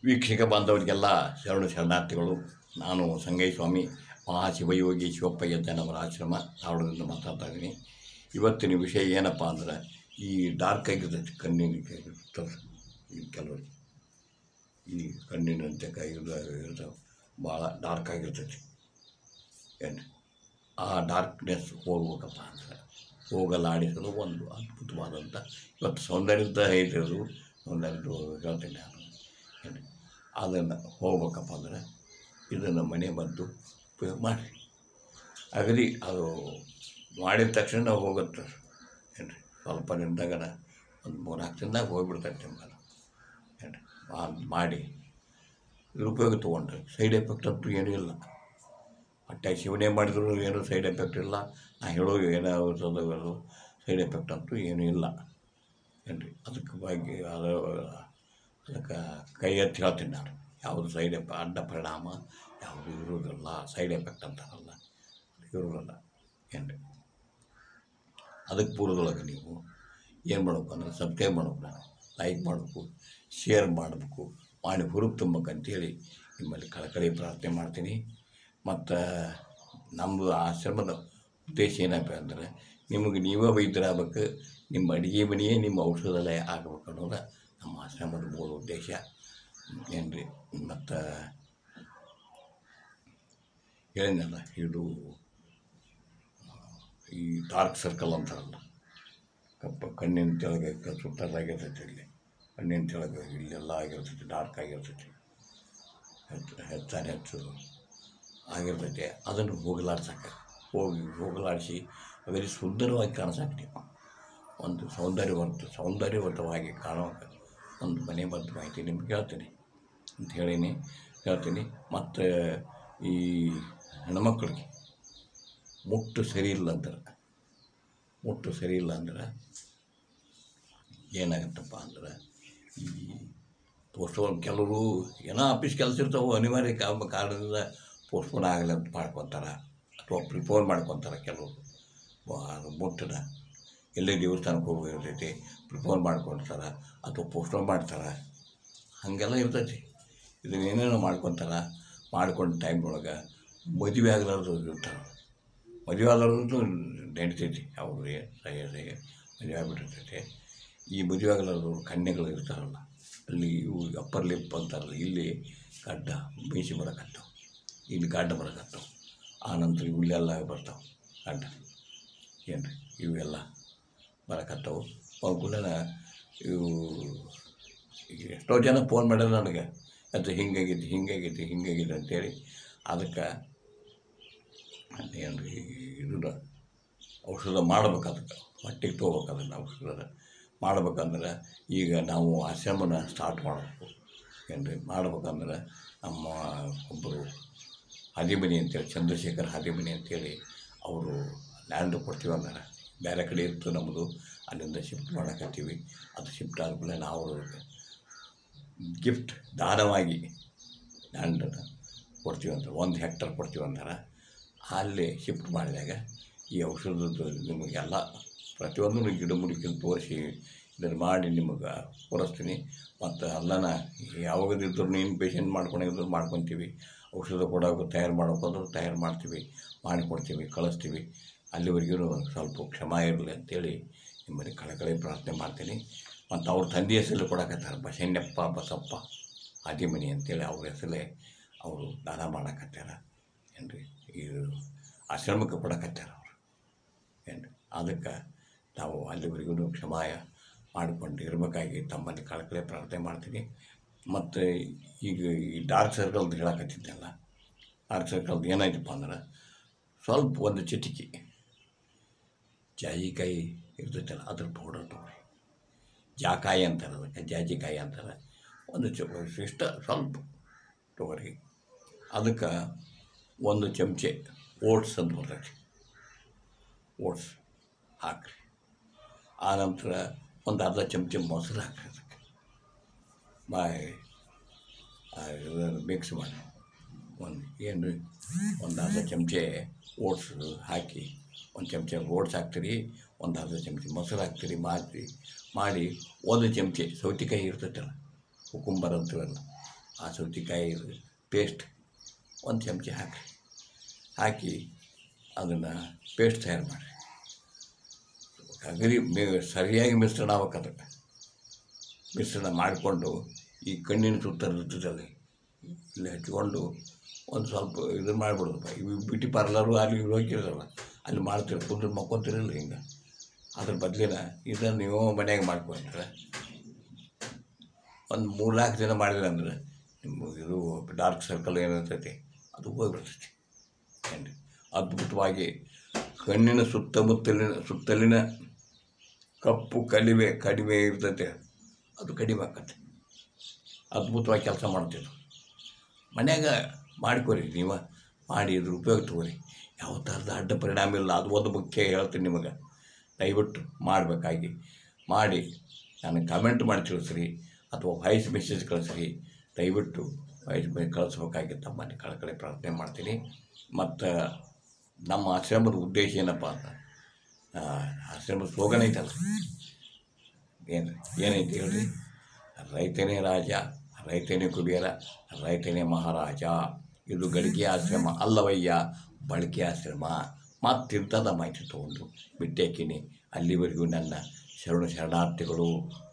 ವೀಕ್ಷಕ ಬಾಂಧವರಿಗೆಲ್ಲ ಶರಣ ಶರಣಾರ್ಥಿಗಳು ನಾನು ಸಂಗೈ ಸ್ವಾಮಿ ಮಹಾಶಿವಯೋಗಿ ಶಿವಪ್ಪ ಯಜ್ಜನವರ ಆಶ್ರಮ ಧಾರವಾಡದಿಂದ ಮಾತಾಡ್ತಾ ಇದ್ದೀನಿ ಇವತ್ತಿನ ವಿಷಯ ಏನಪ್ಪ ಅಂದ್ರೆ ಈ ಡಾರ್ಕ್ ಆಗಿರ್ತೈತಿ ಕಣ್ಣಿನ ಈ ಕೆಲವರಿಗೆ ಈ ಕಣ್ಣಿನಂತೆ ಕೈ ಇರ್ತಾವೆ ಭಾಳ ಡಾರ್ಕ್ ಆಗಿರ್ತೈತಿ ಏನು ಆ ಡಾರ್ಕ್ನೆಸ್ ಹೋಗ್ಬೇಕಪ್ಪ ಅಂದ್ರೆ ಹೋಗಲಾಡಿಸಲು ಒಂದು ಅದ್ಭುತವಾದಂಥ ಇವತ್ತು ಸೌಂದರ್ಯದ ಐತಿರೋದು ಸೌಂದರ್ಯದ ಹೇಳ್ತೀನಿ ನಾನು ಏನು ಅದನ್ನು ಹೋಗ್ಬೇಕಪ್ಪ ಅಂದ್ರೆ ಇದನ್ನು ಮನೆ ಮದ್ದು ಉಪಯೋಗ ಮಾಡಿರಿ ಅಗದಿ ಅದು ಮಾಡಿದ ತಕ್ಷಣ ಹೋಗುತ್ತೆ ಏನು ಸ್ವಲ್ಪ ದಿನದಾಗನ ಒಂದು ಮೂರ್ನಾಲ್ಕು ದಿನದಾಗ ಹೋಗ್ಬಿಡ್ತೈತೆ ನಿಮ್ಮದು ಏನು ಮಾಡಿ ಇದ್ರ ಉಪಯೋಗ ತೊಗೊಂಡ್ರೆ ಸೈಡ್ ಎಫೆಕ್ಟ್ ಅಂತೂ ಏನೂ ಇಲ್ಲ ಹೊಟ್ಟೆ ಶಿವನೆ ಮಾಡಿದ್ರು ಏನೂ ಸೈಡ್ ಎಫೆಕ್ಟ್ ಇಲ್ಲ ನಾ ಹೇಳೋದು ಏನೋ ಔಷಧಗಳು ಸೈಡ್ ಎಫೆಕ್ಟ್ ಅಂತೂ ಏನೂ ಇಲ್ಲ ಏನು ರೀ ಅದಕ್ಕೆ ಬಗ್ಗೆ ಅದು ಅದಕ್ಕೆ ಕೈ ಎತ್ತಿ ಹೇಳ್ತೀನಿ ನಾನು ಯಾವುದು ಸೈಡ್ ಎಫ್ ಅಡ್ಡ ಪರಿಣಾಮ ಯಾವುದು ಇರುವುದಿಲ್ಲ ಸೈಡ್ ಎಫೆಕ್ಟ್ ಅಂತಾರಲ್ಲ ಇರೋದಿಲ್ಲ ಏನು ರೀ ಅದಕ್ಕೆ ಪೂರ್ವದೊಳಗೆ ನೀವು ಏನು ಮಾಡ್ಬೇಕು ಅಂದ್ರೆ ಸಬ್ಸ್ಕ್ರೈಬ್ ಮಾಡ್ಬೇಕು ನಾನು ಲೈಕ್ ಮಾಡಬೇಕು ಶೇರ್ ಮಾಡಬೇಕು ಮಾಡಿ ಹುರುಪು ತುಂಬಬೇಕಂತೇಳಿ ನಿಮ್ಮಲ್ಲಿ ಕಳಕಳಿ ಪ್ರಾರ್ಥನೆ ಮಾಡ್ತೀನಿ ಮತ್ತು ನಮ್ಮದು ಆಶ್ರಮದ ಉದ್ದೇಶ ಏನಪ್ಪ ಅಂದರೆ ನಿಮಗೆ ನೀವೇ ವೈದ್ಯರಾಗಬೇಕು ನಿಮ್ಮ ಅಡುಗೆ ಮನೆಯೇ ನಿಮ್ಮ ಔಷಧಾಲಯ ಆಗಬೇಕು ಅನ್ನೋದು ನಮ್ಮ ಆಶ್ರಮದ ಮೂಲ ಉದ್ದೇಶ ಏನು ರೀ ಮತ್ತು ಹೇಳಿದ್ನಲ್ಲ ಇದು ಈ ಡಾರ್ಕ್ ಸರ್ಕಲ್ ಅಂತಾರಲ್ಲ ಕಪ್ಪ ಕಣ್ಣಿನ ಕೆಳಗೆ ಕ- ಸುತ್ತಲಾಗಿರ್ತೈತಿ ಇಲ್ಲಿ ಕಣ್ಣಿನ ಕೆಳಗೆ ಇಲ್ಲೆಲ್ಲ ಆಗಿರ್ತೈತಿ ಡಾರ್ಕ್ ಆಗಿರ್ತೈತಿ ಹೆಚ್ಚು ಹೆಚ್ಚಾನೆ ಹೆಚ್ಚು ಆಗಿರ್ತೈತಿ ಅದನ್ನು ಹೋಗಲಾಡ್ಸಕ್ಕೆ ಹೋಗಿ ಹೋಗಲಾಡಿಸಿ ವೆರಿ ಸುಂದರವಾಗಿ ಕಾಣಿಸಕ್ಕೆ ನೀವು ಒಂದು ಸೌಂದರ್ಯವಂತ ಸೌಂದರ್ಯವಂತವಾಗಿ ಕಾಣೋ ಒಂದು ಮನೆ ಮದ್ದು ಮಾಹಿತಿ ನಿಮ್ಗೆ ಹೇಳ್ತೀನಿ ಅಂತ ಹೇಳೀನಿ ಹೇಳ್ತೀನಿ ಮತ್ತು ಈ ಹೆಣ್ಮಕ್ಳಿಗೆ ಮುಟ್ಟು ಸರಿ ಇಲ್ಲ ಅಂದ್ರೆ ಮುಟ್ಟು ಸರಿ ಇಲ್ಲ ಅಂದ್ರೆ ಏನಾಗುತ್ತಪ್ಪ ಅಂದ್ರೆ ಈ ಪೋಸ್ಟ್ಪೋನ್ ಕೆಲವರು ಏನೋ ಆಫೀಸ್ ಕೆಲಸ ಇರ್ತಾವೆ ಅನಿವಾರ್ಯ ಕಾ- ಕಾರಣದಿಂದ ಪೋಸ್ಟ್ಪೋನ್ ಆಗಲಿ ಅಂತ ಮಾಡ್ಕೊತಾರೆ ಅಥವಾ ಪ್ರಿಪೋನ್ ಮಾಡ್ಕೊತಾರೆ ಕೆಲವರು ವ- ಅದು ಮುಟ್ಟನ ಎಲ್ಲೇ ದೇವಸ್ಥಾನಕ್ಕೆ ಹೋಗಿರ್ತೈತಿ ಪ್ರಿಪೋನ್ ಮಾಡ್ಕೊಳ್ತಾರೆ ಅಥವಾ ಪೋಸ್ಟ್ಪೋನ್ ಮಾಡ್ತಾರೆ ಹಾಗೆಲ್ಲ ಇರ್ತೈತಿ ಇದನ್ನ ಏನೇನೋ ಮಾಡ್ಕೊತಾರೆ ಮಾಡ್ಕೊಂಡು ಟೈಮ್ ಒಳಗೆ ಮದುವೆ ಆಗಲಾರ್ದು ಇರ್ತಾರೆ ಮದುವೆ ಆದವ್ರದ್ದು ನಡೀತೈತಿ ಅವ್ರಿಗೆ ಸಹ್ಯ ಸಹ್ಯ ಮದುವೆ ಆಗಿಬಿಟ್ಟಿರ್ತೈತೆ ಈ ಮದುವೆ ಆಗಲಾರ್ದು ಕನ್ಯೆಗಳು ಇರ್ತಾರಲ್ಲ ಅಲ್ಲಿ ಇವು ಅಪ್ಪರ್ ಲಿಪ್ ಅಂತಾರಲ್ಲ ಇಲ್ಲಿ ಗಡ್ಡ ಮೀಸಿ ಬರಕತ್ತವು ಇಲ್ಲಿ ಗಡ್ಡ ಬರಕತ್ತವು ಆ ನಂತರ ಇವೆಲ್ಲ ಬರ್ತಾವೆ ಗಡ್ಡ ಏನು ರೀ ಇವೆಲ್ಲ ಬರಕತ್ತವು ಅವುಗಳನ್ನ ಇವು ಈಗ ಎಷ್ಟೋ ಜನ ಫೋನ್ ಮಾಡ್ಯಾರ ನನಗೆ ಅದು ಹಿಂಗಾಗೈತಿ ಹಿಂಗಾಗೈತಿ ಹಿಂಗಾಗೈತಿ ಅಂತೇಳಿ ಅದಕ್ಕೆ ಏನು ರೀ ಇದನ್ನ ಔಷಧ ಮಾಡ್ಬೇಕು ಅದಕ್ಕೆ ಹೊಟ್ಟೆಗೆ ತೊಗೋಬೇಕು ಅದನ್ನು ಔಷಧ ಮಾಡ್ಬೇಕಂದ್ರೆ ಈಗ ನಾವು ಆಶ್ರಮನ ಸ್ಟಾರ್ಟ್ ಮಾಡಬೇಕು ಏನು ರೀ ಮಾಡ್ಬೇಕಂದ್ರೆ ನಮ್ಮ ಒಬ್ಬರು ಹಾದಿಮನಿ ಅಂತೇಳಿ ಚಂದ್ರಶೇಖರ್ ಹಾದಿಮನಿ ಅಂತೇಳಿ ಅವರು ಲ್ಯಾಂಡ್ ಕೊಡ್ತೀವಿ ಅಂದ್ರೆ ಬೇರೆ ಕಡೆ ಇತ್ತು ನಮ್ಮದು ಅಲ್ಲಿಂದ ಶಿಫ್ಟ್ ಮಾಡಕತ್ತೀವಿ ಅದು ಶಿಫ್ಟ್ ಆದಮೇಲೆ ನಾವು ಗಿಫ್ಟ್ ದಾನವಾಗಿ ಲ್ಯಾಂಡನ್ನು ಕೊಡ್ತೀವಿ ಅಂತ ಒಂದು ಹೆಕ್ಟರ್ ಕೊಡ್ತೀವಿ ಅಂತಾರೆ ಅಲ್ಲಿ ಶಿಫ್ಟ್ ಮಾಡಿದಾಗ ಈ ಔಷಧದ್ದು ನಿಮಗೆಲ್ಲ ಪ್ರತಿಯೊಂದು ಗಿಡಮೂಲಿಕೆಯನ್ನು ತೋರಿಸಿ ಇದನ್ನು ಮಾಡಿ ನಿಮಗೆ ಕೊಡಿಸ್ತೀನಿ ಮತ್ತು ಅಲ್ಲನ ಯಾವಾಗದಿದ್ರು ಏನು ಪೇಷಂಟ್ ಮಾಡ್ಕೊಂಡಿದ್ರು ಮಾಡ್ಕೊತೀವಿ ಔಷಧ ಕೊಡೋಕೆ ತಯಾರು ಮಾಡೋಕ್ಕೋದ್ರು ತಯಾರು ಮಾಡ್ತೀವಿ ಮಾಡಿಕೊಡ್ತೀವಿ ಕಳಿಸ್ತೀವಿ ಅಲ್ಲಿವರೆಗೂ ಸ್ವಲ್ಪ ಕ್ಷಮ ಇರಲಿ ಅಂತೇಳಿ ನಿಮ್ಮಲ್ಲಿ ಕಳಕಳಿ ಪ್ರಾರ್ಥನೆ ಮಾಡ್ತೀನಿ ಮತ್ತು ಅವ್ರ ತಂದೆ ಹೆಸರು ಕೊಡಕತ್ತಾರೆ ಬಸಣ್ಣಪ್ಪ ಬಸಪ್ಪ ಆದಿಮನಿ ಅಂತೇಳಿ ಅವ್ರ ಹೆಸರೇ ಅವರು ದಾನ ಮಾಡಕತ್ಯಾರ ಏನು ರೀ ಇದು ಆಶ್ರಮಕ್ಕೆ ಕೊಡಕತ್ಯಾರ ಅವರು ಏನು ಅದಕ್ಕೆ ನಾವು ಅಲ್ಲಿವರೆಗೂ ಕ್ಷಮಾಯ ಮಾಡಿಕೊಂಡು ಇರಬೇಕಾಗಿ ತಮ್ಮಲ್ಲಿ ಕಳಕಳಿ ಪ್ರಾರ್ಥನೆ ಮಾಡ್ತೀನಿ ಮತ್ತು ಈಗ ಈ ಡಾರ್ಕ್ ಸರ್ಕಲ್ದು ಹೇಳಕತ್ತಿದ್ದೆಲ್ಲ ಡಾರ್ಕ್ ಸರ್ಕಲ್ದು ಏನಾಯ್ತಪ್ಪ ಅಂದ್ರೆ ಸ್ವಲ್ಪ ಒಂದು ಚಿಟಿಕಿ ಜಾಜಿಕಾಯಿ ಇರ್ತೈತಲ್ಲ ಅದ್ರ ಪೌಡರ್ ತೊಗೊಳ್ಳಿ ಜಾಕಾಯಿ ಅಂತಾರೆ ಅದಕ್ಕೆ ಜಾಜಿಕಾಯಿ ಅಂತಾರೆ ಒಂದು ಚ ಇಷ್ಟ ಸ್ವಲ್ಪ ತೊಗೊಳ್ರಿ ಅದಕ್ಕೆ ಒಂದು ಚಮಚೆ ಓಟ್ಸ್ ಅಂತ ಬರ್ತೈತಿ ಓಟ್ಸ್ ಹಾಕ್ರಿ ಆನಂತರ ಒಂದು ಅರ್ಧ ಚಮಚ ಮೊಸರು ಹಾಕ್ರಿ ಅದಕ್ಕೆ ಬಾಯ್ ಮಿಕ್ಸ್ ಮಾಡಿ ಒಂದು ಏನು ಒಂದು ಅರ್ಧ ಚಮಚೆ ಓಟ್ಸ್ ಹಾಕಿ ಒಂದು ಚಮಚ ಓಟ್ಸ್ ಹಾಕ್ತೀರಿ ಒಂದು ಅರ್ಧ ಚಮಚ ಮೊಸರು ಹಾಕ್ತೀರಿ ಮಾಡಿ ಮಾಡಿ ಒಂದು ಚಮಚೆ ಸೌತೆಕಾಯಿ ಇರ್ತೈತಲ್ಲ ಕುಕುಂಬರ್ ಅಂತೀವಲ್ಲ ಆ ಸೌತೆಕಾಯಿ ಪೇಸ್ಟ್ ಒಂದು ಚಮಚ ಹಾಕಿ ಹಾಕಿ ಅದನ್ನು ಪೇಸ್ಟ್ ತಯಾರು ಮಾಡಿರಿ ಅಗದಿ ಮೇ ಸರಿಯಾಗಿ ಮಿಶ್ರಣ ಆಗ್ಬೇಕು ಅದಕ್ಕೆ ಮಿಶ್ರಣ ಮಾಡಿಕೊಂಡು ಈ ಕಣ್ಣಿನ ಸುತ್ತ ಇರ್ತದಲ್ಲ ಇಲ್ಲಿ ಹಚ್ಕೊಂಡು ಒಂದು ಸ್ವಲ್ಪ ಇದನ್ನು ಮಾಡಿಬಿಡೋದಪ್ಪ ಇವು ಬ್ಯೂಟಿ ಪಾರ್ಲರು ಅಲ್ಲಿ ಇಲ್ಲಿ ಹೋಗಿರಲ್ಲ ಅಲ್ಲಿ ಮಾಡ್ತೀರಿ ಕುಂದ್ರೆ ಮಕ್ಕೊಂತಿರಲ್ಲ ಹಿಂಗೆ ಅದ್ರ ಬದಲಿನ ಇದನ್ನು ನೀವು ಮನ್ಯಾಗ ಮಾಡ್ಕೊಂಡ್ರೆ ಒಂದು ಮೂರು ನಾಲ್ಕು ದಿನ ಮಾಡಿದ್ರೆ ಅಂದ್ರೆ ನಿಮ್ಮ ಇದು ಡಾರ್ಕ್ ಸರ್ಕಲ್ ಏನಿರ್ತೈತಿ ಅದು ಹೋಗ್ಬಿಡ್ತೈತಿ ಏನು ಅದ್ಭುತವಾಗಿ ಕಣ್ಣಿನ ಸುತ್ತಮುತ್ತಲಿನ ಸುತ್ತಲಿನ ಕಪ್ಪು ಕಡಿಮೆ ಕಡಿಮೆ ಇರ್ತೈತೆ ಅದು ಕಡಿಮೆ ಆಕತ್ತೆ ಅದ್ಭುತವಾಗಿ ಕೆಲಸ ಮಾಡ್ತಿದ್ರು ಮನ್ಯಾಗ ಮಾಡ್ಕೊರಿ ನೀವು ಮಾಡಿ ಇದ್ರ ಉಪಯೋಗ ತಗೋರಿ ಯಾವ ಥರದ ಅಡ್ಡ ಪರಿಣಾಮ ಇಲ್ಲ ಅದು ಒಂದು ಮುಖ್ಯ ಹೇಳ್ತೀನಿ ನಿಮಗೆ ದಯವಿಟ್ಟು ಮಾಡಬೇಕಾಗಿ ಮಾಡಿ ನನಗೆ ಕಮೆಂಟ್ ಮಾಡಿ ತಿಳಿಸ್ರಿ ಅಥವಾ ವಾಯ್ಸ್ ಮೆಸೇಜ್ ಕಳಿಸ್ರಿ ದಯವಿಟ್ಟು ವಾಯ್ಸ್ ಮೆಸೇಜ್ ಕಳಿಸ್ಬೇಕಾಗಿ ತಮ್ಮಲ್ಲಿ ಕಳಕಳಿ ಪ್ರಾರ್ಥನೆ ಮಾಡ್ತೀನಿ ಮತ್ತು ನಮ್ಮ ಆಶ್ರಮದ ಉದ್ದೇಶ ಏನಪ್ಪ ಅಂತ ಆ, ಆಶ್ರಮದ ಸ್ಲೋಗನ್ ಐತಲ್ಲ ಏನು ಏನೈತಿ ಹೇಳ್ರಿ ರೈತನೇ ರಾಜ ರೈತನೇ ಕುಬೇರ ರೈತನೇ ಮಹಾರಾಜ ಇದು ಗಡಿಗೆ ಆಶ್ರಮ ಅಲ್ಲವಯ್ಯ ಬಳಕೆ ಆಶ್ರಮ ಮತ್ತಿಂಥದ ಮಾಹಿತಿ ತೊಗೊಂಡು ಬಿಟ್ಟಾಕಿನಿ ಅಲ್ಲಿವರೆಗೂ ನನ್ನ ಶರಣ ಶರಣಾರ್ಥಿಗಳು